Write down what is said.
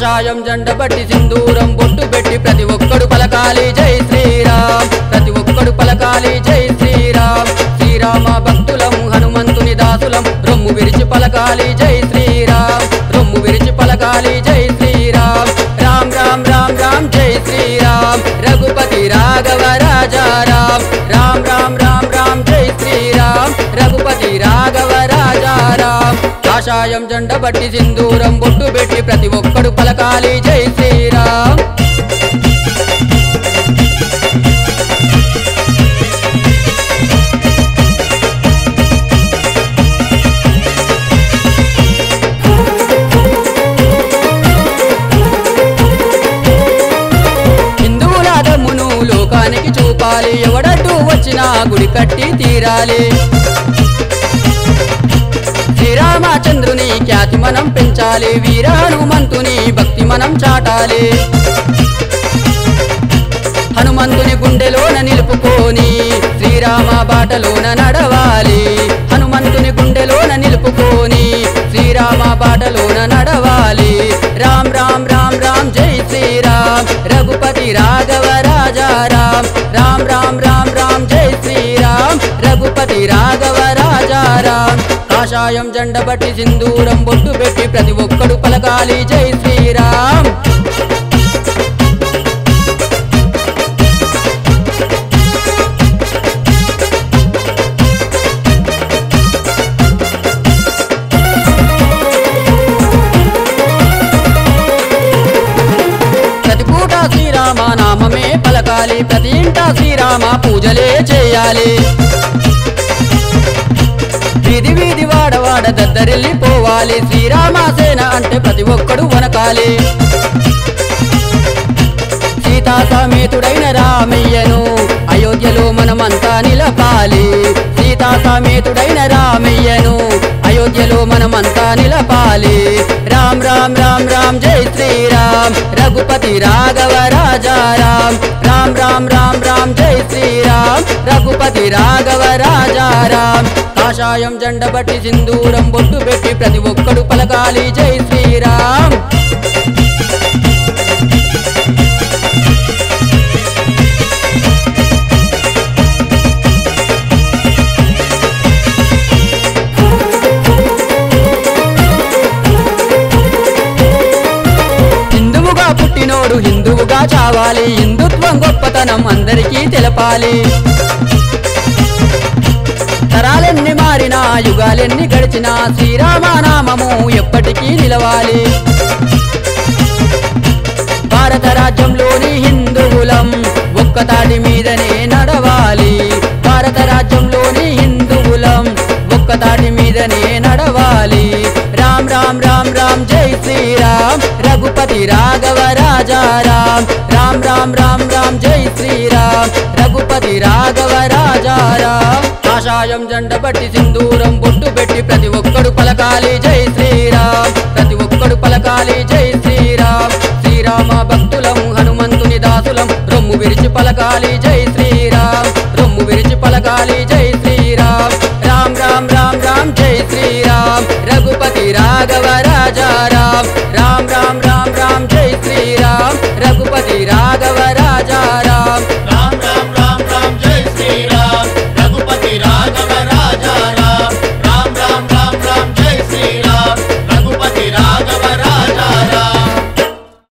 కాషాయం జెండ బట్టి సింధూరం బొట్టు పెట్టి ప్రతి ఒక్కడు పలకాలి జై శ్రీరామ్ ప్రతి ఒక్కడు పలకాలి జై శ్రీరామ్ శ్రీరామ భక్తులం హనుమంతుని దాసులం రొమ్ము విరిచి పలకాలి జై శ్రీరామ్ రొమ్ము విరిచి పలకాలి జై శ్రీరామ్ రామ్ రామ్ రామ్ రామ్ జై శ్రీరామ్ రఘుపతి రాఘవ రాజా రామ్ రామ్ రామ్ రామ్ రామ్ జై శ్రీరామ్ రఘుపతి రాఘవ రాజా రామ్ కాషాయం జెండ బట్టి సింధూరం బొట్టు పెట్టి ప్రతి ఒక్కడు పలకాలి జై శ్రీరామ్ హిందువుల దమ్మును లోకానికి చూపాలి ఎవడడ్డు వచ్చినా గుడి కట్టి తీరాలి శ్రీరామచంద్రుని ఖ్యాతి మనం పెంచాలి వీర హనుమంతుని భక్తి మనం చాటాలి హనుమంతుని గుండెలోన నిలుపుకొని శ్రీరామ బాటలోన నడవాలి హనుమంతుని గుండెలోన నిలుపుకొని శ్రీరామ బాటలోన నడవాలి రామ్ రామ్ రామ్ రామ్ జై శ్రీరామ్ రఘుపతి రాఘవ రాజా రామ్ రామ్ రామ్ రామ్ రామ్ జై శ్రీరామ్ రఘుపతి రాఘవ రాజా రామ్ కాషాయం జెండ బట్టి సింధూరం బొట్టు పెట్టి ప్రతి ఒక్కడు పలకాలి జై శ్రీరామ్ ప్రతి పూట శ్రీరామ నామమే పలకాలి ప్రతి ఇంట శ్రీరామ పూజలే చేయాలి వీధి వీధి వాడవాడ దద్దరిల్లి పోవాలి శ్రీరామ సేన అంటే ప్రతి ఒక్కడు వనకాలి సీతా సమేతుడైన రామయ్యను అయోధ్యలో మనమంతా నిలపాలి సీతా సమేతుడైన రామయ్యను అయోధ్యలో మనమంతా నిలపాలి రామ్ రామ్ రామ్ రామ్ జై శ్రీరామ్ రఘుపతి రాఘవ రాజా రామ్ రామ్ రామ్ రామ్ రామ్ జై శ్రీరామ్ రఘుపతి రాఘవ రాజా రామ్ కాషాయం జెండ బట్టి సింధూరం బొట్టు పెట్టి ప్రతి ఒక్కడు పలకాలి జై శ్రీరామ్ హిందువుగా పుట్టినోడు హిందువుగా చావాలి హిందుత్వం గొప్పతనం అందరికీ తెలపాలి తరాలెన్ని మారినా యుగాలెన్ని గడిచినా శ్రీరామనామము ఎప్పటికీ నిలవాలి భారత రాజ్యంలోని హిందువులం ఒక్కతాటి మీదనే నడవాలి భారత రాజ్యంలోని హిందువులం ఒక్కతాటి మీదనే నడవాలి రామ్ రామ్ రామ్ రామ్ జై శ్రీరామ్ రఘుపతి రాఘవ రాజా రామ్ రామ్ రామ్ రామ్ రామ్ జై శ్రీరామ్ రఘుపతి రాఘవ రాజా రామ్ కాషాయం జెండ బట్టి సింధూరం బొట్టు పెట్టి ప్రతి ఒక్కడు పలకాలి జై శ్రీరామ్ ప్రతి ఒక్కడు పలకాలి జై శ్రీరామ్ శ్రీరామ భక్తులం హనుమంతుని దాసులం రొమ్ము విరిచి పలకాలి జై శ్రీరామ్ రొమ్ము విరిచి పలకాలి జై శ్రీరామ్ రామ్ రామ్ రామ్ రామ్ జై శ్రీరామ్ రఘుపతి రాఘవ రాజా రామ్ రామ్ రామ్ రామ్ రామ్ జై శ్రీరామ్